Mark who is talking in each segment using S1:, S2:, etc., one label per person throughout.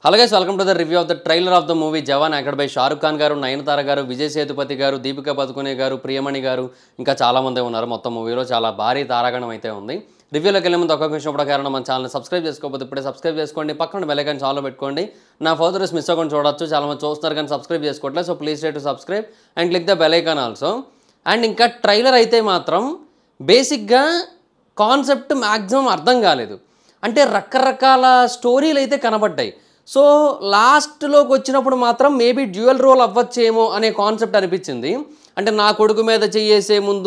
S1: hello guys welcome to the review of the trailer of the movie Jawan అక్కడ by Shahrukh Khan గారు నయనతార గారు విజయ్ సేతుపతి గారు దీపికా పదుకునే గారు ప్రియమణి గారు ఇంకా చాలా మంది ఉన్నారు మొత్తం మూవీలో చాలా భారీ తారాగణం అయితే ఉంది రివ్యూలోకి వెళ్ళే ముందు ఒక్కొక్క విషయం కూడా కారణం మన ఛానల్ సబ్స్క్రైబ్ చేసుకోకపోతే ఇప్పుడే సబ్స్క్రైబ్ చేసుకోండి పక్కన బెల్ ఐకాన్ చాలో పెట్టుకోండి నా ఫర్దర్స్ మిస్ అవ్వకుండా చూడొచ్చు చాలా మంది చూస్తున్నారు కానీ సబ్స్క్రైబ్ చేసుకోవట్లేదు so please try to subscribe and click the bell icon also and ఇంకా ట్రైలర్ అయితే మాత్రం బేసిక్గా కాన్సెప్ట్ మ్యాక్సిమం అర్థం కాలేదు అంటే రకరకాల స్టోరీలు అయితే కనబడ్డాయి సో లాస్ట్లోకి వచ్చినప్పుడు మాత్రం మేబీ డ్యూయల్ రోల్ అవ్వచ్చేమో అనే కాన్సెప్ట్ అనిపించింది అంటే నా కొడుకు మీద చెయ్యేసే ముందు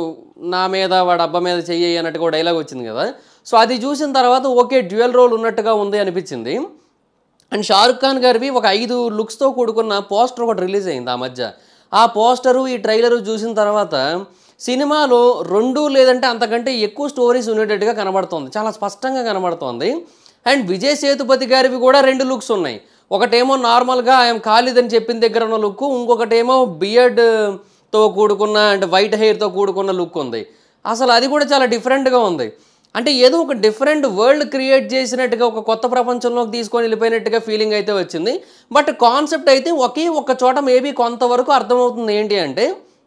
S1: నా మీద వాడు అబ్బా మీద చెయ్యి అన్నట్టుగా ఒక డైలాగ్ వచ్చింది కదా సో అది చూసిన తర్వాత ఓకే డ్యూయల్ రోల్ ఉన్నట్టుగా ఉంది అనిపించింది అండ్ షారుఖ్ ఖాన్ గారివి ఒక ఐదు లుక్స్తో కూడుకున్న పోస్టర్ ఒకటి రిలీజ్ అయింది ఆ మధ్య ఆ పోస్టరు ఈ ట్రైలరు చూసిన తర్వాత సినిమాలో రెండు లేదంటే అంతకంటే ఎక్కువ స్టోరీస్ ఉండేటట్టుగా కనబడుతోంది చాలా స్పష్టంగా కనబడుతోంది అండ్ విజయ్ సేతుపతి గారివి కూడా రెండు లుక్స్ ఉన్నాయి ఒకటేమో నార్మల్గా ఆయన ఖాళీద్ అని చెప్పిన దగ్గర ఉన్న లుక్ ఇంకొకటేమో బియర్డ్తో కూడుకున్న అంటే వైట్ హెయిర్తో కూడుకున్న లుక్ ఉంది అసలు అది కూడా చాలా డిఫరెంట్గా ఉంది అంటే ఏదో ఒక డిఫరెంట్ వరల్డ్ క్రియేట్ చేసినట్టుగా ఒక కొత్త ప్రపంచంలోకి తీసుకొని వెళ్ళిపోయినట్టుగా ఫీలింగ్ అయితే వచ్చింది బట్ కాన్సెప్ట్ అయితే ఒకే ఒక చోట మేబీ కొంతవరకు అర్థమవుతుంది ఏంటి అంటే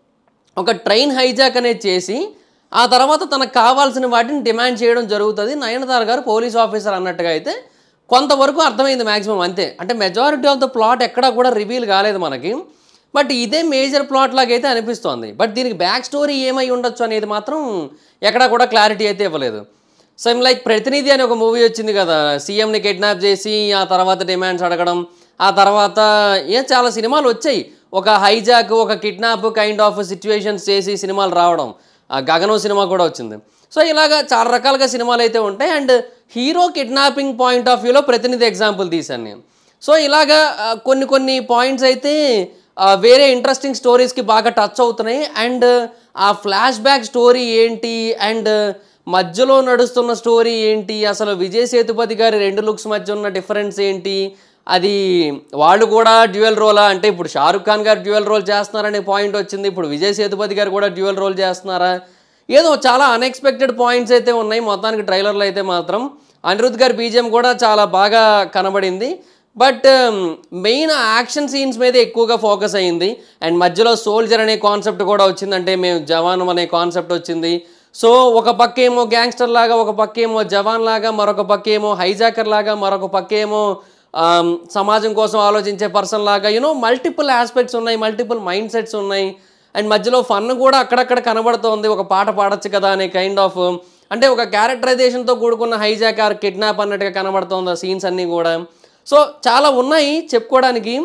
S1: ఒక ట్రైన్ హైజాక్ అనేది చేసి ఆ తర్వాత తనకు కావాల్సిన వాటిని డిమాండ్ చేయడం జరుగుతుంది నయనతార గారు పోలీస్ ఆఫీసర్ అన్నట్టుగా అయితే కొంతవరకు అర్థమైంది మ్యాక్సిమం అంతే అంటే మెజారిటీ ఆఫ్ ద ప్లాట్ ఎక్కడా కూడా రివీల్ కాలేదు మనకి బట్ ఇదే మేజర్ ప్లాట్ లాగైతే అనిపిస్తోంది బట్ దీనికి బ్యాక్ స్టోరీ ఏమై ఉండొచ్చు అనేది మాత్రం ఎక్కడా కూడా క్లారిటీ అయితే ఇవ్వలేదు సేమ్ లైక్ ప్రతినిధి అని ఒక మూవీ వచ్చింది కదా సీఎంని కిడ్నాప్ చేసి ఆ తర్వాత డిమాండ్స్ అడగడం ఆ తర్వాత ఏ చాలా సినిమాలు వచ్చాయి ఒక హైజాక్ ఒక కిడ్నాప్ కైండ్ ఆఫ్ సిచ్యువేషన్స్ చేసి సినిమాలు రావడం ఆ గగనం సినిమా కూడా వచ్చింది సో ఇలాగా చాలా రకాలుగా సినిమాలు అయితే ఉంటాయి and hero kidnapping point of వ్యూలో ప్రతినిధి ఎగ్జాంపుల్ తీశాను నేను సో ఇలాగా ఆ, కొన్ని కొన్ని పాయింట్స్ అయితే ఆ, వేరే ఇంట్రెస్టింగ్ స్టోరీస్కి బాగా టచ్ అవుతున్నాయి అండ్ ఆ ఫ్లాష్ బ్యాక్ స్టోరీ ఏంటి అండ్ మధ్యలో నడుస్తున్న స్టోరీ ఏంటి అసలు విజయ్ సేతుపతి గారి రెండు లుక్స్ మధ్య ఉన్న డిఫరెన్స్ ఏంటి అది వాళ్ళు కూడా డ్యూయల్ రోలా అంటే ఇప్పుడు షారుఖ్ ఖాన్ గారు డ్యూయల్ రోల్ చేస్తున్నారనే పాయింట్ వచ్చింది ఇప్పుడు విజయ్ సేతుపతి గారు కూడా డ్యూయల్ రోల్ చేస్తున్నారా ఏదో చాలా అన్ఎక్స్పెక్టెడ్ పాయింట్స్ అయితే ఉన్నాయి మొత్తానికి ట్రైలర్లో అయితే మాత్రం అనిరుద్ గారి బీజిఎం కూడా చాలా బాగా కనబడింది బట్ మెయిన్ యాక్షన్ సీన్స్ మీద ఎక్కువగా ఫోకస్ అయ్యింది అండ్ మధ్యలో సోల్జర్ అనే కాన్సెప్ట్ కూడా వచ్చింది అంటే మేము జవాన్ అనే కాన్సెప్ట్ వచ్చింది సో ఒక పక్క ఏమో గ్యాంగ్స్టర్ లాగా ఒక పక్క ఏమో జవాన్ లాగా మరొక పక్క ఏమో హైజాకర్ లాగా మరొక పక్క ఏమో ఆమ్, సమాజం కోసం ఆలోచించే పర్సన్ లాగా యూనో మల్టిపుల్ ఆస్పెక్ట్స్ ఉన్నాయి మల్టిపుల్ మైండ్ సెట్స్ ఉన్నాయి అండ్ మధ్యలో ఫన్ కూడా అక్కడక్కడ కనబడుతోంది ఒక పాట పాడొచ్చు కదా అనే కైండ్ ఆఫ్ అంటే ఒక క్యారెక్టరైజేషన్తో కూడుకున్న హైజాక్ ఆర్ కిడ్నాప్ అన్నట్టుగా కనబడుతోంది ఆ సీన్స్ అన్నీ కూడా సో చాలా ఉన్నాయి చెప్పుకోవడానికి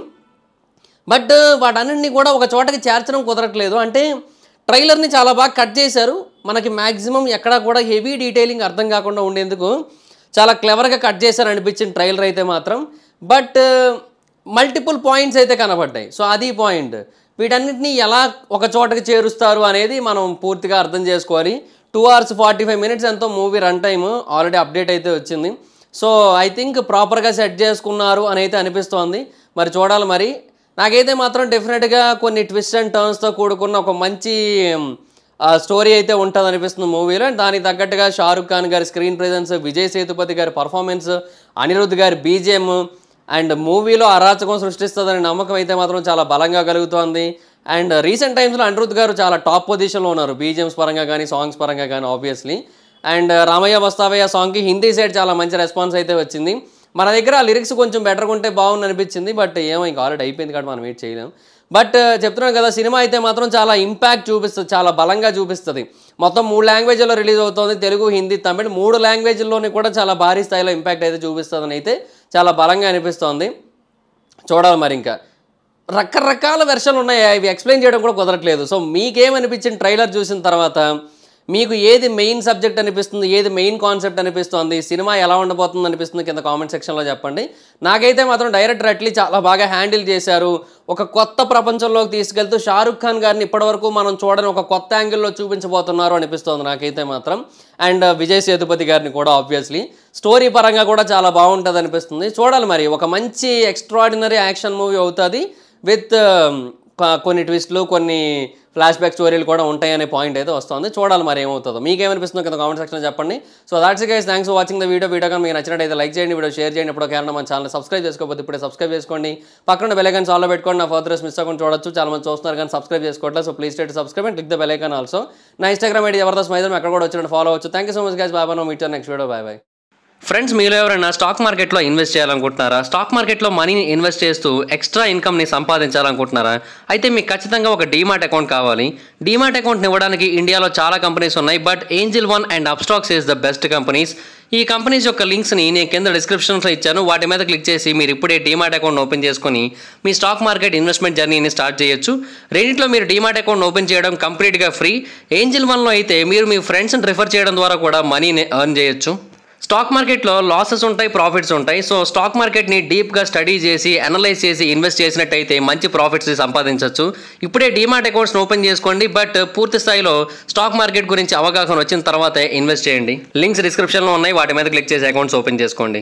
S1: బట్ వాటన్నింటినీ కూడా ఒక చోటకి చేర్చడం కుదరట్లేదు అంటే ట్రైలర్ని చాలా బాగా కట్ చేశారు మనకి మ్యాక్సిమం ఎక్కడా కూడా హెవీ డీటెయిలింగ్ అర్థం కాకుండా ఉండేందుకు చాలా క్లెవర్గా కట్ చేశారు అనిపించిన ట్రైలర్ అయితే మాత్రం బట్ మల్టిపుల్ పాయింట్స్ అయితే కనబడ్డాయి సో అది పాయింట్ వీటన్నిటిని ఎలా ఒక చోటకి చేరుస్తారు అనేది మనం పూర్తిగా అర్థం చేసుకోవాలి two hours forty five minutes ఎంతో movie run time already update అయితే వచ్చింది సో ఐ థింక్ ప్రాపర్గా సెట్ చేసుకున్నారు అని అయితే అనిపిస్తోంది మరి చూడాలి మరి నాకైతే మాత్రం డెఫినెట్గా కొన్ని ట్విస్ట్ అండ్ టర్న్స్తో కూడుకున్న ఒక మంచి స్టోరీ అయితే ఉంటుంది అనిపిస్తుంది మూవీలో అండ్ దానికి తగ్గట్టుగా షారుఖ్ ఖాన్ గారి స్క్రీన్ ప్రెజెన్స్ విజయ్ సేతుపతి గారి పర్ఫార్మెన్స్ అనిరుద్ధ్ గారి బీజిఎం అండ్ మూవీలో అరాచకం సృష్టిస్తుందనే నమ్మకం అయితే మాత్రం చాలా బలంగా కలుగుతోంది అండ్ రీసెంట్ టైమ్స్లో అనిరుద్ధ్ గారు చాలా టాప్ పొజిషన్లో ఉన్నారు బీజిఎమ్స్ పరంగా కానీ సాంగ్స్ పరంగా కానీ ఆబ్వియస్లీ అండ్ రామయ్య వస్తావయ్య సాంగ్కి హిందీ సైడ్ చాలా మంచి రెస్పాన్స్ అయితే వచ్చింది మన దగ్గర ఆ లిరిక్స్ కొంచెం బెటర్గా ఉంటే బాగుంది అనిపించింది బట్ ఏమో ఇంకా ఆల్రెడీ అయిపోయింది కాబట్టి మనం వెయిట్ చేయలేం బట్ చెప్తున్నాను కదా సినిమా అయితే మాత్రం చాలా ఇంపాక్ట్ చూపిస్తుంది చాలా బలంగా చూపిస్తుంది మొత్తం మూడు లాంగ్వేజ్లో రిలీజ్ అవుతుంది తెలుగు హిందీ తమిళ్ మూడు లాంగ్వేజ్లోని కూడా చాలా భారీ స్థాయిలో ఇంపాక్ట్ అయితే చూపిస్తుందని అయితే చాలా బలంగా అనిపిస్తోంది చూడాలి మరి ఇంకా రకరకాల వెర్షన్లు ఉన్నాయి అవి ఎక్స్ప్లెయిన్ చేయడం కూడా కుదరట్లేదు సో మీకేమనిపించింది ట్రైలర్ చూసిన తర్వాత మీకు ఏది మెయిన్ సబ్జెక్ట్ అనిపిస్తుంది ఏది మెయిన్ కాన్సెప్ట్ అనిపిస్తుంది సినిమా ఎలా ఉండబోతుంది అనిపిస్తుంది కింద కామెంట్ సెక్షన్లో చెప్పండి నాకైతే మాత్రం డైరెక్టర్ అట్లీ చాలా బాగా హ్యాండిల్ చేశారు ఒక కొత్త ప్రపంచంలోకి తీసుకెళ్తూ షారుఖ్ ఖాన్ గారిని ఇప్పటివరకు మనం చూడని ఒక కొత్త యాంగిల్లో చూపించబోతున్నారు అనిపిస్తుంది నాకైతే మాత్రం అండ్ విజయ్ సేతుపతి గారిని కూడా ఆబ్వియస్లీ స్టోరీ పరంగా కూడా చాలా బాగుంటుంది అనిపిస్తుంది చూడాలి మరి ఒక మంచి ఎక్స్ట్రాడినరీ యాక్షన్ మూవీ అవుతుంది విత్ క- కొన్ని ట్విస్ట్లు కొన్ని ఫ్లాష్ బ్యాక్ స్టోరీలు కూడా ఉంటాయనే పాయింట్ అయితే వస్తుంది చూడాలి మరి ఏమవుతుందో మీకు ఏమనిపిస్తుందో కింద కామెంట్ సెక్షన్లో చెప్పండి so that's guys thanks for watching the video video కానీ మీకు నచ్చినట్టయితే లైక్ చేయండి వీడియో షేర్ చేయండి ఇప్పుడు కేవలం మన ఛానల్ సబ్స్క్రైబ్ చేసుకోకపోతే ఇప్పుడే సబ్స్క్రైబ్ చేసుకోండి పక్కన బెల్ ఐకాన్ ఆల్లో పెట్టుకోండి నా ఫర్దర్స్ మిస్ అవ్వకుండా చూడొచ్చు చాలా మంది చూస్తున్నారు కానీ సబ్స్క్రైబ్ చేసుకోవట్లేదు so please state subscribe and click the bell icon also నా ఇన్స్టాగ్రామ్ ఐడి జబర్దస్త్ మైదర్ అక్కడ కూడా వచ్చినట్టు ఫాలో అవచ్చు thank you so much guys bye bye meet next video bye bye friends మీరు ఎవరైనా స్టాక్ మార్కెట్లో ఇన్వెస్ట్ చేయాలనుకుంటున్నారా స్టాక్ మార్కెట్లో మనీని ఇన్వెస్ట్ చేస్తూ ఎక్స్ట్రా ఇన్కమ్ని సంపాదించాలనుకుంటున్నారా అయితే మీకు ఖచ్చితంగా ఒక డీమాట్ అకౌంట్ కావాలి డీమాట్ అకౌంట్ని ఇవ్వడానికి ఇండియాలో చాలా కంపెనీస్ ఉన్నాయి but Angel One and Upstox is the best companies ఈ కంపెనీస్ యొక్క లింక్స్ని నేను కింద డిస్క్రిప్షన్లో ఇచ్చాను వాటి మీద క్లిక్ చేసి మీరు ఇప్పుడే డీమాట్ అకౌంట్ ఓపెన్ చేసుకొని మీ స్టాక్ మార్కెట్ ఇన్వెస్ట్మెంట్ జర్నీని స్టార్ట్ చేయొచ్చు రెండిట్లో మీరు డీమాట్ అకౌంట్ ఓపెన్ చేయడం కంప్లీట్గా ఫ్రీ ఏంజిల్ వన్లో అయితే మీరు మీ ఫ్రెండ్స్ని రిఫర్ చేయడం ద్వారా కూడా మనీని ఎర్న్ చేయొచ్చు స్టాక్ మార్కెట్లో లాసెస్ ఉంటాయి ప్రాఫిట్స్ ఉంటాయి సో స్టాక్ మార్కెట్ని డీప్గా స్టడీ చేసి అనలైజ్ చేసి ఇన్వెస్ట్ చేసినట్టయితే మంచి ప్రాఫిట్స్ సంపాదించవచ్చు ఇప్పుడే డీమాట్ అకౌంట్స్ ఓపెన్ చేసుకోండి బట్ పూర్తి స్థాయిలో స్టాక్ మార్కెట్ గురించి అవగాహన వచ్చిన తర్వాతే ఇన్వెస్ట్ చేయండి లింక్స్ డిస్క్రిప్షన్లో ఉన్నాయి వాటి మీద క్లిక్ చేసి అకౌంట్స్ ఓపెన్ చేసుకోండి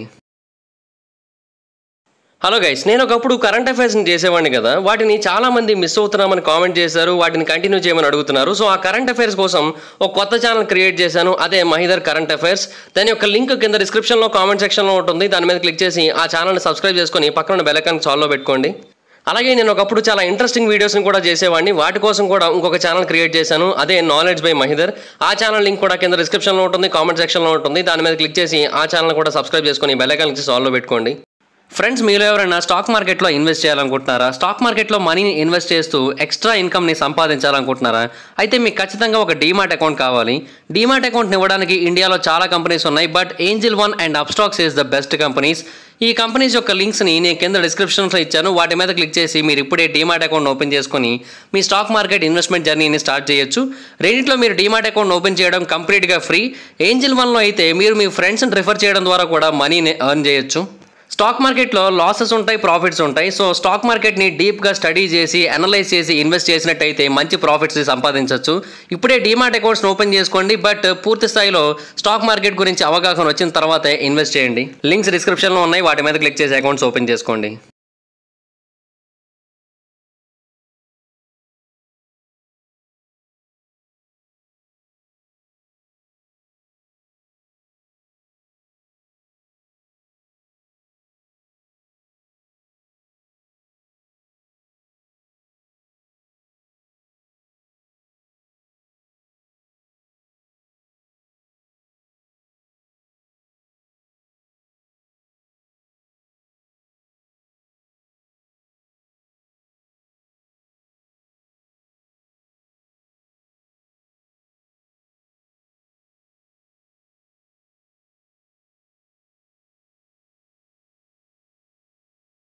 S1: హలో గైస్ నేను ఒకప్పుడు కరెంట్ అఫైర్స్ని చేసేవాడిని కదా వాటిని చాలా మంది మిస్ అవుతున్నామని కామెంట్ చేశారు వాటిని కంటిన్యూ చేయమని అడుగుతున్నారు సో ఆ కరెంట్ అఫైర్స్ కోసం ఒక కొత్త ఛానల్ క్రియేట్ చేశాను అదే మహిదర్ కరెంట్ అఫైర్స్ దాని యొక్క లింక్ కింద డిస్క్రిప్షన్లో కామెంట్ సెక్షన్లో ఉంటుంది దాని మీద క్లిక్ చేసి ఆ ఛానల్ని సబ్స్క్రైబ్ చేసుకొని పక్కన బెల్ ఐకాన్ చాల్లో పెట్టుకోండి అలాగే నేను ఒకప్పుడు చాలా ఇంట్రెస్టింగ్ వీడియోస్ని కూడా చేసేవాడిని వాటి కోసం కూడా ఇంకొక ఛానల్ క్రియేట్ చేశాను అదే నాలెడ్జ్ బై మహిదర్ ఆ ఛానల్ లింక్ కూడా కింద డిస్క్రిప్షన్లో ఉంటుంది కామెంట్ సెక్షన్లో ఉంటుంది దాని మీద క్లిక్ చేసి ఆ ఛానల్ కూడా సబ్స్క్రైబ్ చేసుకొని బెల్ ఐకాన్ చేసి ఆల్లో పెట్టుకోండి ఫ్రెండ్స్ మీరు ఎవరైనా స్టాక్ మార్కెట్లో ఇన్వెస్ట్ చేయాలనుకుంటున్నారా స్టాక్ మార్కెట్లో మనీని ఇన్వెస్ట్ చేస్తూ ఎక్స్ట్రా ఇన్కమ్ని సంపాదించాలనుకుంటున్నారా అయితే మీకు ఖచ్చితంగా ఒక డీమాట్ అకౌంట్ కావాలి డీమాట్ అకౌంట్ని ఇవ్వడానికి ఇండియాలో చాలా కంపెనీస్ ఉన్నాయి but Angel One and Upstox is the best companies ఈ కంపెనీస్ యొక్క లింక్స్ని నేను కింద డిస్క్రిప్షన్లో ఇచ్చాను వాటి మీద క్లిక్ చేసి మీరు ఇప్పుడే డీమాట్ అకౌంట్ ఓపెన్ చేసుకొని మీ స్టాక్ మార్కెట్ ఇన్వెస్ట్మెంట్ జర్నీని స్టార్ట్ చేయొచ్చు రెండిట్లో మీరు డీమాట్ అకౌంట్ ఓపెన్ చేయడం కంప్లీట్గా ఫ్రీ ఏంజిల్ వన్లో అయితే మీరు మీ ఫ్రెండ్స్ని రిఫర్ చేయడం ద్వారా కూడా మనీని ఎర్న్ చేయొచ్చు స్టాక్ మార్కెట్లో లాసెస్ ఉంటాయి ప్రాఫిట్స్ ఉంటాయి సో స్టాక్ మార్కెట్ని డీప్గా స్టడీ చేసి అనలైజ్ చేసి ఇన్వెస్ట్ చేసినట్టయితే మంచి ప్రాఫిట్స్ సంపాదించవచ్చు ఇప్పుడే డీమాట్ అకౌంట్స్ ఓపెన్ చేసుకోండి బట్ పూర్తి స్థాయిలో స్టాక్ మార్కెట్ గురించి అవగాహన వచ్చిన తర్వాతే ఇన్వెస్ట్ చేయండి లింక్స్ డిస్క్రిప్షన్లో ఉన్నాయి వాటి మీద క్లిక్ చేసి అకౌంట్స్ ఓపెన్ చేసుకోండి